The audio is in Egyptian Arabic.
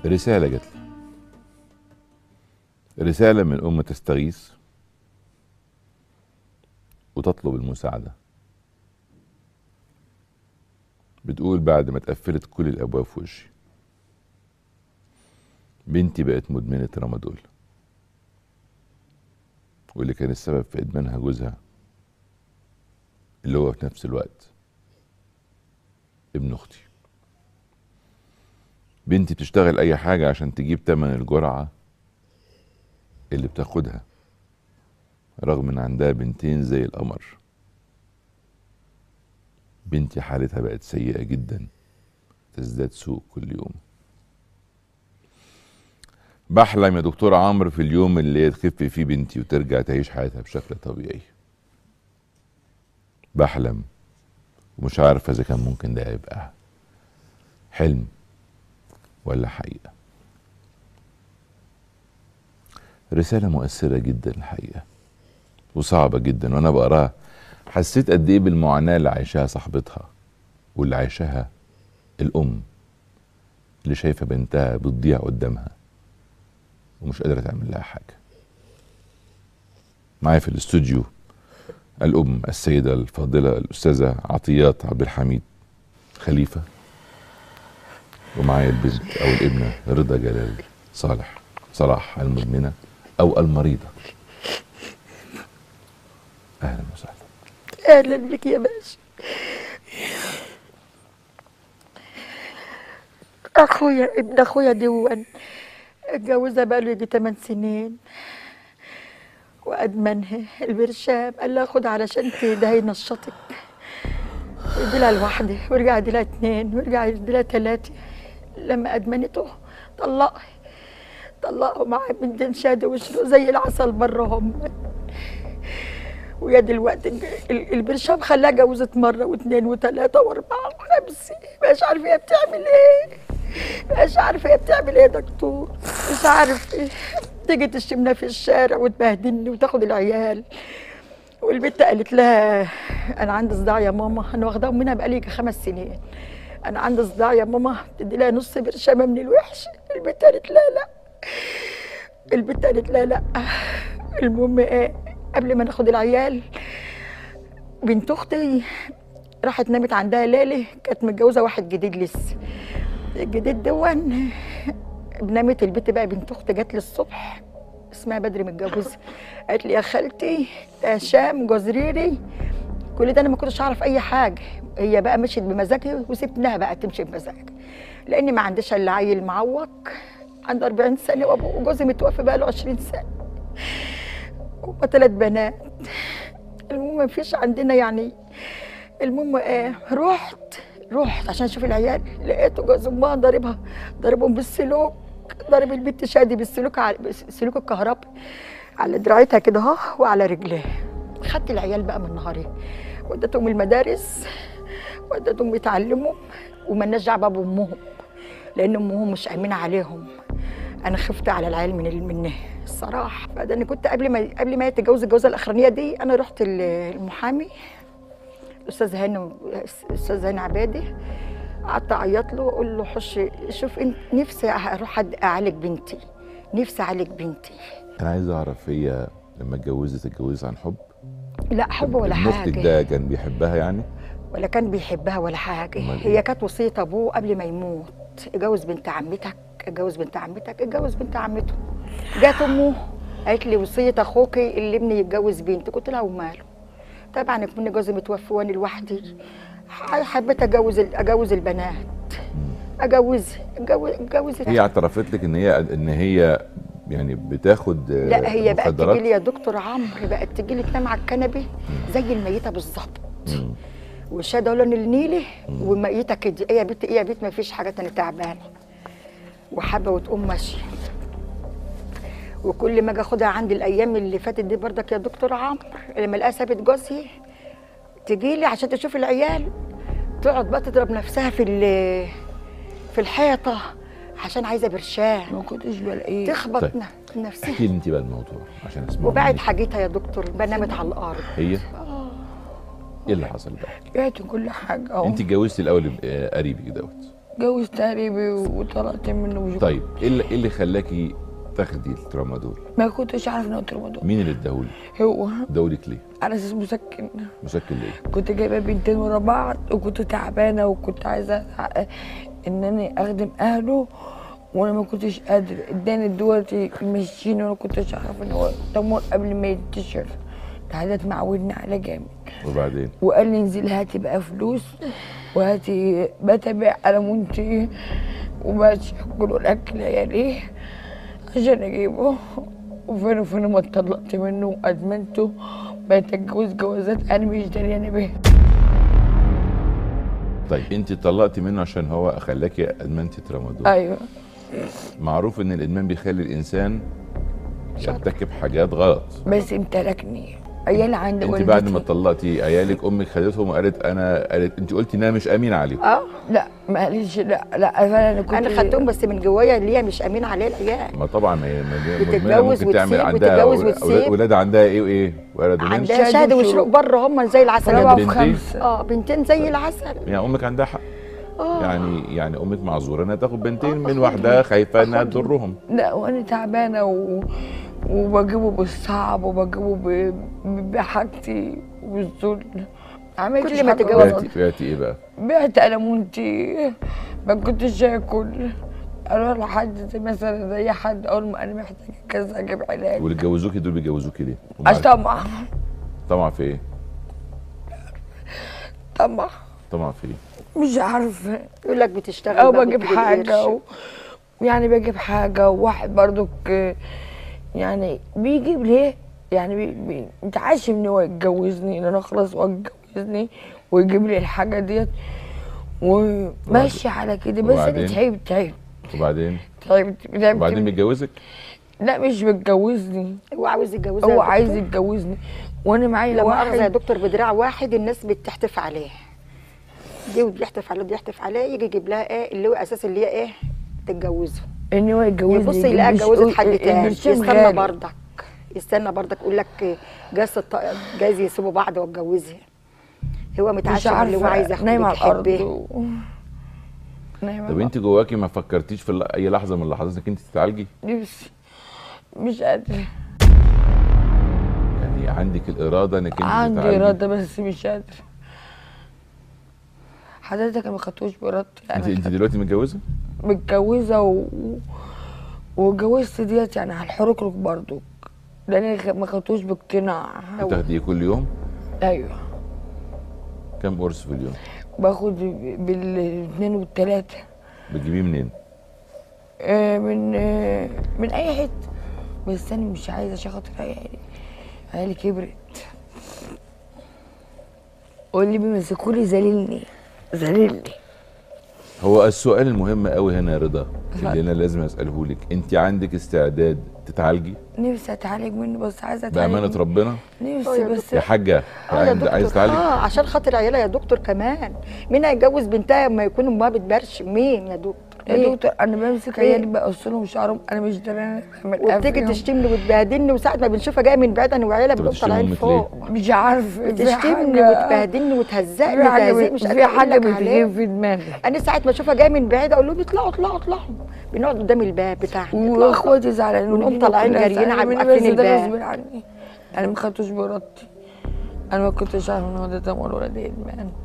رسالة جات لي رسالة من أم تستغيث وتطلب المساعدة بتقول بعد ما اتقفلت كل الأبواب في وشي بنتي بقت مدمنة رمادول واللي كان السبب في إدمانها جوزها اللي هو في نفس الوقت ابن أختي بنتي بتشتغل أي حاجة عشان تجيب تمن الجرعة اللي بتاخدها رغم ان عندها بنتين زي القمر بنتي حالتها بقت سيئة جدا تزداد سوء كل يوم بحلم يا دكتور عمرو في اليوم اللي تخف فيه بنتي وترجع تعيش حياتها بشكل طبيعي بحلم ومش عارف اذا كان ممكن ده يبقى حلم ولا حقيقه رسالة مؤثرة جدا الحقيقة وصعبة جدا وأنا بقراها حسيت قد إيه بالمعاناة اللي عايشاها صاحبتها واللي عايشاها الأم اللي شايفة بنتها بتضيع قدامها ومش قادرة تعمل لها حاجة معايا في الاستوديو الأم السيدة الفاضلة الأستاذة عطيات عبد الحميد خليفة ومعايا البنت أو الابنة رضا جلال صالح صلاح المدمنة أو المريضة أهلا وسهلا اهلا بك يا باشا اخويا ابن اخويا ديوان اتجوزها بقاله يجي 8 سنين وادمنها البرشام قال لها خد علشان ده هينشطك يدي لها لوحده ويرجع يدي لها اتنين ويرجع يدي لها تلاته لما ادمنته طلقها طلقوا معاه بنتين شادي وشلو زي العسل بره هم ويا دلوقتي ال- البرشام خلاها جوزت مره واثنين وثلاثه واربعه وخمسه مش عارفه هي بتعمل ايه مش عارفه هي بتعمل ايه يا دكتور مش عارفه تيجي تشتمنا في الشارع وتبهدلني وتاخد العيال والبنت قالت لها انا عندي صداع يا ماما انا واخداها منها بقالي يجي خمس سنين انا عندي صداع يا ماما تدي لها نص برشامه من الوحش البنت قالت لا لا البنت قالت لا لا المهم ايه قبل ما ناخد العيال بنت اختي راحت نامت عندها ليله كانت متجوزه واحد جديد لسه الجديد دون نامت البنت بقى بنت اختي جات لي الصبح اسمها بدري متجوزه قالت لي يا خالتي ده هشام جزريري كل ده انا ما كنتش اعرف اي حاجه هي بقى مشيت بمزاجها وسبتها بقى تمشي بمزاجها لاني ما عنديش الا عيل معوق عنده 40 سنه وابوه وجوزي متوفي بقى له 20 سنه هما ثلاث بنات المهم ما فيش عندنا يعني المهم ايه رحت رحت عشان اشوف العيال لقيته جوز امها ضاربها ضاربهم بالسلوك ضارب البنت شادي بالسلوك على بالسلوك الكهربي على دراعتها كده اهو وعلى رجليها خدت العيال بقى من نهاري وديتهم المدارس وديتهم يتعلموا ومالناش دعوه بامهم لان امهم مش امينه عليهم انا خفت على العيال من من الصراحه بعد انا كنت قبل ما قبل ما يتجوز الجوازه الاخرانيه دي انا رحت ال- المحامي الاستاذ هاني الاستاذ هاني عبادي قعدت اعيط له واقول له حش شوف انت نفسي اروح أد- اعالج بنتي نفسي اعالج بنتي أنا عايز أعرف هي لما اتجوزت اتجوزت عن حب لا حب ولا ابن أختك حاجه ده كان بيحبها يعني ولا كان بيحبها ولا حاجه أمال هي إيه؟ كانت وصيه ابوه قبل ما يموت اتجوز بنت عمتك اتجوز بنت عمتك اتجوز بنت عمته جت امه قالت لي وصيه اخوك اللي ابني يتجوز بنتي قلت لها وماله طبعا يكون جوزي متوفي وانا لوحدي ح- حبيت اجوز ال- اجوز البنات اجوز اتجوز اتجوز هي اعترفت لك ان هي ان هي يعني بتاخد آه، لا هي بقت مخدرات؟ تجي لي يا دكتور عمرو بقت تجي لي تنام على الكنبه زي الميته بالظبط مم. وشادة لون النيلي وميتة كده ايه يا بنت ايه يا بنت ما فيش حاجه انا تعبانه وحابه وتقوم ماشيه وكل ما اجي اخدها عندي الايام اللي فاتت دي برضك يا دكتور عمرو لما الاقيها سابت جوزي تجي لي عشان تشوف العيال تقعد بقى تضرب نفسها في ال- في الحيطه عشان عايزه برشام ما كنتش بلاقيه تخبط طيب. ن- نفسها احكي لي انت بقى الموضوع عشان اسمع وبعد منك. حاجتها يا دكتور بنامت على الارض هي ايه اللي حصل بقى بعت كل حاجه اهو انت اتجوزتي الاول آه، قريبك دوت جوزت قريبي وطلقت منه وشكرا. طيب ايه اللي, إيه اللي خلاكي تاخدي الترامادول ما كنتش عارف ان هو ترمادول مين اللي اداهولي هو اداهولك ليه على اساس مسكن مسكن ليه كنت جايبه بنتين ورا بعض وكنت تعبانه وكنت عايزه أتع- ان انا اخدم اهله وانا ما كنتش قادر اداني دلوقتي يمشيني وانا كنتش اعرف ان هو تمر قبل ما ينتشر لحد ما عودني على جامد وبعدين وقال لي انزلي هاتي بقى فلوس وهاتي بتابع على منتي وماشي كل الاكل عيالي عشان اجيبه وفين وفين ما اتطلقت منه وادمنته بقيت اتجوز جوازات انا مش دريانه بيها طيب انت اتطلقتي منه عشان هو خلاكي ادمنتي ترامادول ايوه معروف ان الادمان بيخلي الانسان يرتكب حاجات غلط بس امتلكني عيالي عند انت والدتي بعد ما اتطلقتي عيالك امك خدتهم وقالت انا قالت انت قلتي ان انا مش امين عليهم اه لا ما قالش لا لا فعلا انا كنت انا خدتهم بس من جوايا اللي هي مش امين عليه العيال ما طبعا ما هي ما هي مدمنة بتتجوز ممكن تعمل وتسيب عندها وتتجوز أولاد- وتسيب. ولاد عندها ايه وايه ولد وبنت عندها شهادة شهاده وشروق. وشروق بره هم زي العسل رابعه بنتين؟ وخمسه اه بنتين زي العسل يعني امك عندها حق اه يعني يعني امك معذوره انها تاخد بنتين من واحده خايفه انها تضرهم لا وانا تعبانه و... وبجيبه بالصعب وبجيبه ب... ب- بحاجتي وبالذل عملت كل ما تتجوز بعتي بعتي ايه بقى؟ بعت قلمونتي ما كنتش اكل اروح لحد زي مثلا زي حد اقول ما انا محتاجه كذا اجيب علاج واللي اتجوزوكي دول بيجوزوكي ليه؟ هم عشان عارف- طمع طمع في ايه؟ طمع طمع في ايه؟ مش عارفه يقول لك بتشتغل او بقى بجيب وبتجيب حاجه قرش. و... يعني بجيب حاجه وواحد برضك يعني بيجيب ليه يعني بي... بي... متعشم ان هو يتجوزني ان انا خلاص هو يتجوزني ويجيب لي الحاجه ديت وماشي على كده بس انا وبعدين؟ تعبت تعبت وبعدين تعبت تعبت وبعدين من- بيتجوزك؟ لا مش بتجوزني هو عاوز يتجوزها هو يا عايز دكتور. يتجوزني وانا معايا لا مؤاخذة يا واحد دكتور بدراع واحد الناس بتحتف عليه دي بيحتف عليه دي يحتف عليه يجي يجيب لها ايه اللي هو اساس اللي هي ايه تتجوزه ان هو يتجوزني يبص يجيب يلاقيها لي اتجوزت ش- حد تاني البرشام يستنى غالي. بردك يستنى بردك يقول لك جاز الط- جايز يسيبوا بعض واتجوزها هو مش متعشم اللي هو عايز عارفه ياخد نايمه على الارض بتحبه و... نايمه طب انت جواكي ما فكرتيش في ال- اي لحظه من اللحظات انك انت تتعالجي؟ نفسي مش قادره يعني عندك الاراده انك انت عندي تتعالجي اراده بس مش قادره حضرتك ما خدتوش بارادتي انت انا انت دلوقتي متجوزه؟ متجوزه و... واتجوزت ديت يعني على الحركرك برضو لان خ- ما خدتوش باقتناع بتاخدي كل يوم؟ ايوه كم قرص في اليوم؟ باخد بالاثنين والثلاثه بتجيبيه منين؟ آه، من آه، من اي حته بس انا مش عايزه عشان خاطر عيالي عيالي كبرت واللي بيمسكولي ذليلني ذليلني هو السؤال المهم قوي هنا يا رضا اللي انا لازم اساله لك انت عندك استعداد تتعالجي نفسي اتعالج منه بس عايزه اتعالج بامانه ربنا آه نفسي يا بس يا حاجه اه يا عايز عايز دكتور تتعالج اه عشان خاطر عيالها يا دكتور كمان مين هيتجوز بنتها لما يكون امها بتبرش مين يا دكتور يا مين؟ دكتور انا بمسك إيه؟ عيالي بقص لهم شعرهم انا مش درانه بعمل إيه وبتيجي فيهم. تشتمني وتبهدلني وساعة ما بنشوفها جايه من بعيد انا وعيالها طب بنقوم بتشتمي طالعين أمك فوق مش عارف في بتشتمني حاجة- وتبهدلني وتهزقني في حاجه تهزيق مش في قادرة أقول حاجه لك عليه. بتغيب في دماغي انا ساعة ما اشوفها جايه من بعيد اقول لهم اطلعوا اطلعوا اطلعوا بنقعد قدام الباب بتاعنا اطلعوا. واخواتي زعلانين ونقوم والدنيا طالعين كلها جاريين زعلانة على- مني، قافلين بس ده الباب. غصب عني انا ما خدتوش بارادتي انا ما كنتش عارفه ان هو ده تمر ولا ده ادمان